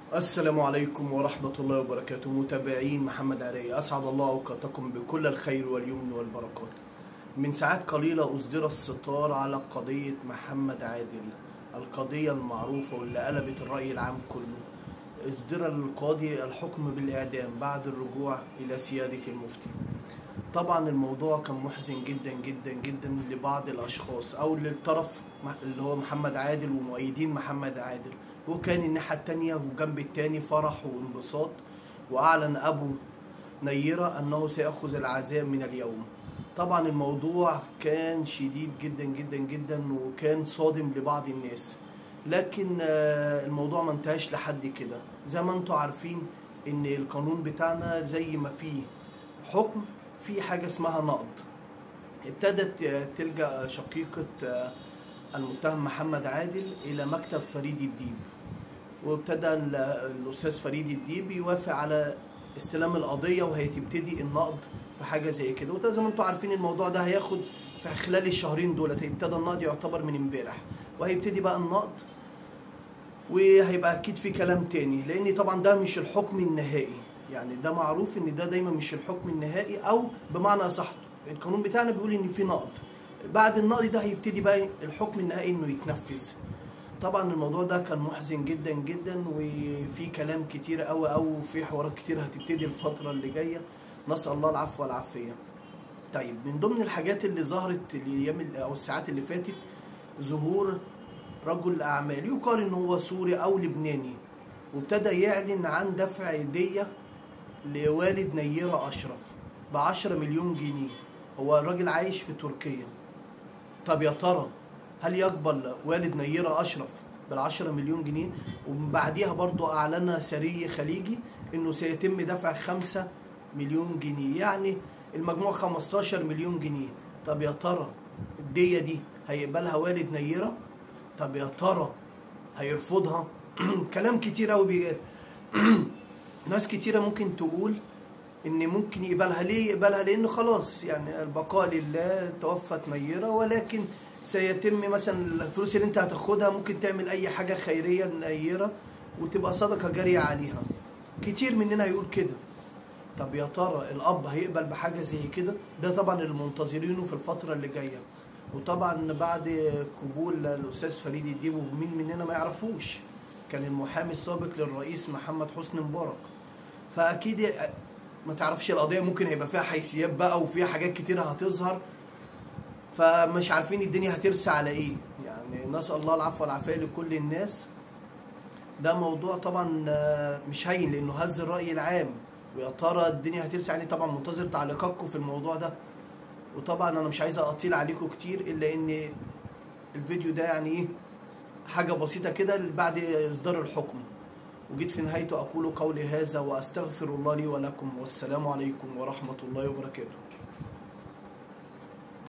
السلام عليكم ورحمة الله وبركاته متابعين محمد عرية أسعد الله أوقاتكم بكل الخير واليمن والبركات من ساعات قليلة أصدر الستار على قضية محمد عادل القضية المعروفة واللي قلبت الرأي العام كله أصدر القاضي الحكم بالإعدام بعد الرجوع إلى سيادة المفتي طبعا الموضوع كان محزن جدا جدا جدا لبعض الأشخاص أو للطرف اللي هو محمد عادل ومؤيدين محمد عادل وكان الناحية التانية والجنب التاني فرح وانبساط وأعلن أبو نيرة أنه سيأخذ العزاء من اليوم طبعا الموضوع كان شديد جدا جدا جدا وكان صادم لبعض الناس لكن آه، الموضوع ما انتهاش لحد كده زي ما انتم عارفين ان القانون بتاعنا زي ما فيه حكم في حاجة اسمها نقض ابتدت آه، تلجأ شقيقة آه، المتهم محمد عادل إلى مكتب فريد الديب وابتدى ال- الأستاذ فريد الديب يوافق على استلام القضية وهي تبتدي النقض في حاجة زي كده وده زي ما انتم عارفين الموضوع ده هياخد في خلال الشهرين دولت ابتدى النقض يعتبر من امبارح وهيبتدي بقى النقض وهيبقى اكيد في كلام تاني لان طبعا ده مش الحكم النهائي يعني ده معروف ان ده دايما مش الحكم النهائي او بمعنى اصح القانون بتاعنا بيقول ان في نقض بعد النقض ده هيبتدي بقى الحكم النهائي انه يتنفذ طبعا الموضوع ده كان محزن جدا جدا وفي كلام كتير قوي او في حوارات كتير هتبتدي الفتره اللي جايه نسال الله العفو والعافيه طيب من ضمن الحاجات اللي ظهرت الايام ال- او الساعات اللي فاتت ظهور رجل اعمال يقال ان هو سوري او لبناني وابتدى يعلن عن دفع هديه لوالد نيرة اشرف ب 10 مليون جنيه هو الراجل عايش في تركيا طب يا ترى هل يقبل والد نيرة أشرف بالعشرة مليون جنيه ومن بعديها برضو أعلن سري خليجي إنه سيتم دفع خمسة مليون جنيه يعني المجموع 15 مليون جنيه طب يا ترى الدية دي هيقبلها والد نيرة طب يا ترى هيرفضها كلام كتير قوي بيقال ناس كتيرة ممكن تقول ان ممكن يقبلها ليه يقبلها لان خلاص يعني البقاء لله توفت نيرة ولكن سيتم مثلا الفلوس اللي انت هتاخدها ممكن تعمل اي حاجة خيرية لنيرة وتبقى صدقة جارية عليها كتير مننا هيقول كده طب يا ترى الاب هيقبل بحاجة زي كده ده طبعا اللي منتظرينه في الفترة اللي جاية وطبعا بعد قبول الاستاذ فريد الديب ومين مننا ما يعرفوش كان المحامي السابق للرئيس محمد حسني مبارك فاكيد ما تعرفش القضيه ممكن هيبقى فيها حيثيات بقى وفيها حاجات كتيره هتظهر فمش عارفين الدنيا هترسى على ايه يعني نسال الله العفو والعافيه لكل الناس ده موضوع طبعا آه، مش هين لانه هز الراي العام ويا ترى الدنيا هترسى يعني طبعا منتظر تعليقاتكم في الموضوع ده وطبعا انا مش عايز اطيل عليكم كتير الا ان الفيديو ده يعني ايه حاجه بسيطه كده بعد اصدار الحكم وجيت في نهايته اقول قولي هذا واستغفر الله لي ولكم والسلام عليكم ورحمه الله وبركاته